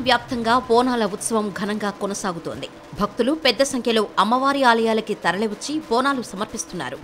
వ్యాప్తంగా బోనాల ఉత్సవం ఘనంగా కొనసాగుతోంది భక్తులు పెద్ద సంఖ్యలో అమ్మవారి ఆలయాలకి తరలివచ్చి బోనాలు సమర్పిస్తున్నారు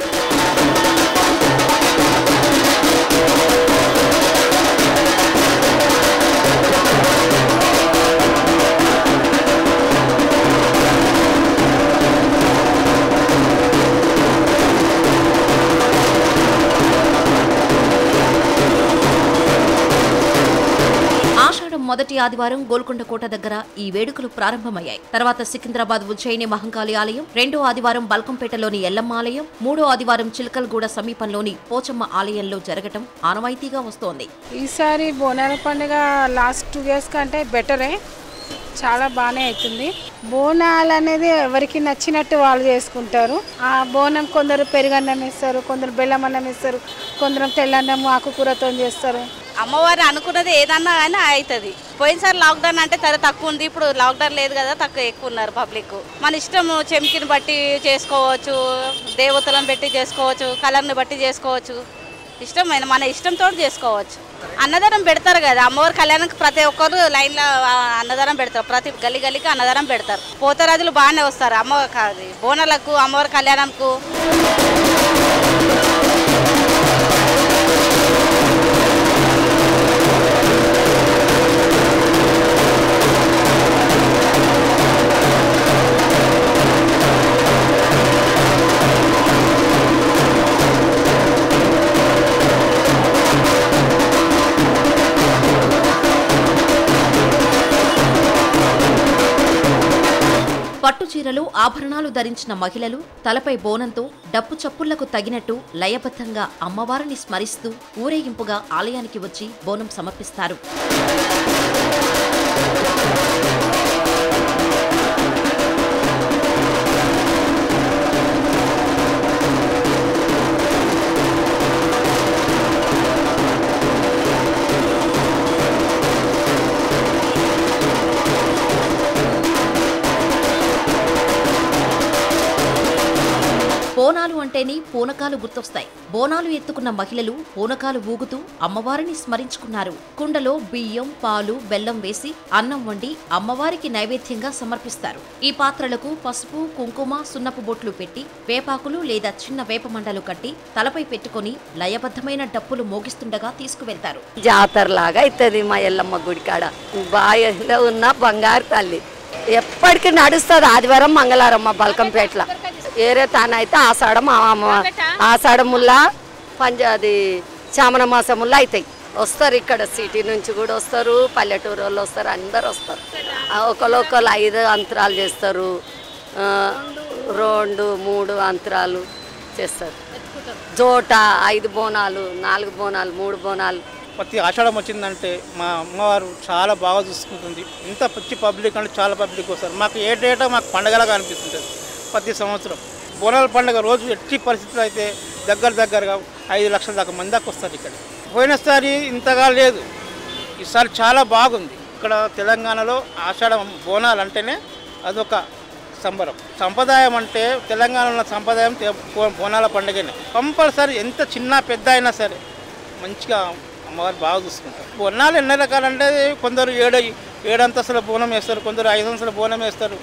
ఆషాఢం మొదటి ఆదివారం గోల్కొండ కోట దగ్గర ఈ వేడుకలు ప్రారంభమయ్యాయి తర్వాత సికింద్రాబాద్ ఉజ్జయిని మహంకాళి ఆలయం రెండో ఆదివారం బల్కంపేటలోని ఎల్లమ్మ ఆలయం మూడో ఆదివారం చిలకల్గూడ సమీపంలోని పోచమ్మ ఆలయంలో జరగటం ఆనవాయితీగా వస్తోంది ఈసారి బోనాల పండుగ లాస్ట్ టూ ఇయర్స్ కంటే బెటరే చాలా బాగానే అవుతుంది బోనాలు అనేది ఎవరికి నచ్చినట్టు వాళ్ళు చేసుకుంటారు ఆ బోనం కొందరు పెరుగన్నం వేస్తారు కొందరు బెల్లం అన్నం వేస్తారు కొందరు తెల్లన్నం ఆకుకూరతో చేస్తారు అమ్మవారు అనుకున్నది ఏదన్నా కానీ అవుతుంది పోయినసారి లాక్డౌన్ అంటే తర తక్కువ ఉంది ఇప్పుడు లాక్డౌన్ లేదు కదా తక్కువ ఎక్కువ ఉన్నారు పబ్లిక్ మన ఇష్టం చెమికిని బట్టి చేసుకోవచ్చు దేవతలను పెట్టి చేసుకోవచ్చు కలర్ని బట్టి చేసుకోవచ్చు ఇష్టమైన మన ఇష్టంతో చేసుకోవచ్చు అన్నదానం పెడతారు కదా అమ్మవారి కళ్యాణానికి ప్రతి ఒక్కరు లైన్లో ఆ, అన్నదానం పెడతారు ప్రతి గల్లి గల్లికి అన్నదానం పెడతారు పోతరాజులు బాగానే వస్తారు అమ్మ కాదు బోనాలకు అమ్మవారి కళ్యాణంకు పట్టు చీరలు ఆభరణాలు ధరించిన మహిళలు తలపై బోనంతో డప్పు చప్పుళ్లకు తగినట్టు లయబద్ధంగా అమ్మవారిని స్మరిస్తూ ఊరేగింపుగా ఆలయానికి వచ్చి బోనం సమర్పిస్తారు బోనాలు అంటేనే పూనకాలు గుర్తొస్తాయి బోనాలు ఎత్తుకున్న మహిళలు పూనకాలు ఊగుతూ అమ్మవారిని స్మరించుకున్నారు కుండలో బియ్యం పాలు బెల్లం వేసి అన్నం వండి అమ్మవారికి నైవేద్యంగా సమర్పిస్తారు ఈ పాత్రలకు పసుపు కుంకుమ సున్నపు బొట్లు పెట్టి వేపాకులు లేదా చిన్న వేప మండలు కట్టి తలపై పెట్టుకొని లయబద్ధమైన డప్పులు మోగిస్తుండగా తీసుకువెళ్తారు జాతరలాగా అవుతుంది మా ఎల్లమ్మ గుడి కాడ బాయలో ఉన్న బంగారు తల్లి ఎప్పటికీ నడుస్తుంది ఆదివారం మంగళవారం మా బల్కంపేటలో ఏరే తానైతే ఆషాఢం ఆ- ఆ- ఆషాఢముల్లా పంజ అది శ్రావణ మాసముల్లా అవుతాయి వస్తారు ఇక్కడ సిటీ నుంచి కూడా వస్తారు పల్లెటూరు వాళ్ళు వస్తారు అందరు వస్తారు ఆ, ఒకళ్ళు ఒకళ్ళు ఐదు అంతరాలు చేస్తారు ఆ, రెండు మూడు అంతరాలు చేస్తారు జోట ఐదు బోనాలు నాలుగు బోనాలు మూడు బోనాలు ప్రతి ఆషాఢం వచ్చిందంటే మా అమ్మవారు చాలా బాగా చూసుకుంటుంది ఇంత పిచ్చి పబ్లిక్ అంటే చాలా పబ్లిక్ వస్తారు మాకు ఏటేటా మాకు పండగలాగా అనిపిస్తుంటుంది ప్రతి సంవత్సరం బోనాల పండుగ రోజు ఎట్టి పరిస్థితులు అయితే దగ్గర దగ్గరగా ఐదు లక్షల దాకా మంది దాకా వస్తారు ఇక్కడ పోయినసారి ఇంతగా లేదు ఈసారి చాలా బాగుంది ఇక్కడ తెలంగాణలో ఆషాఢం బోనాలు అంటేనే అదొక సంబరం సంప్రదాయం అంటే తెలంగాణలో ఉన్న సంప్రదాయం తె- బో- బోనాల పండుగనే కంపల్సరీ ఎంత చిన్న పెద్ద అయినా సరే మంచిగా అమ్మవారు బాగా చూసుకుంటారు బోనాలు ఎన్ని రకాలంటే కొందరు ఏడు ఏడు అంతస్తుల బోనం వేస్తారు కొందరు ఐదు అంతస్తుల బోనం వేస్తారు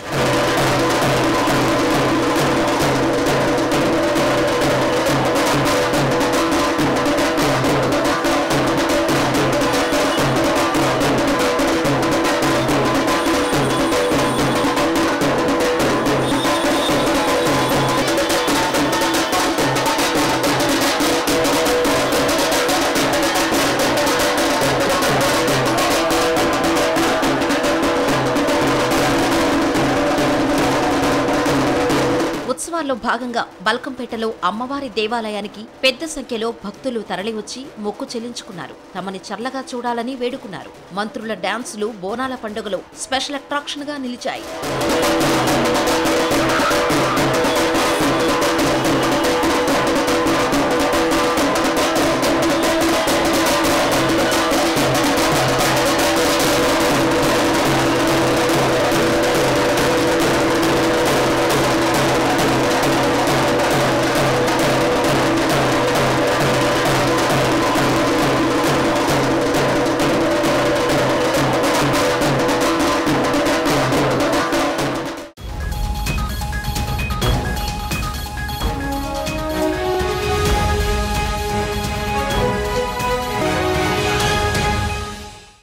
ఉత్సవాల్లో భాగంగా బల్కంపేటలో అమ్మవారి దేవాలయానికి పెద్ద సంఖ్యలో భక్తులు తరలివచ్చి మొక్కు చెల్లించుకున్నారు తమని చల్లగా చూడాలని వేడుకున్నారు మంత్రుల డాన్సులు బోనాల పండుగలో స్పెషల్ అట్రాక్షన్ గా నిలిచాయి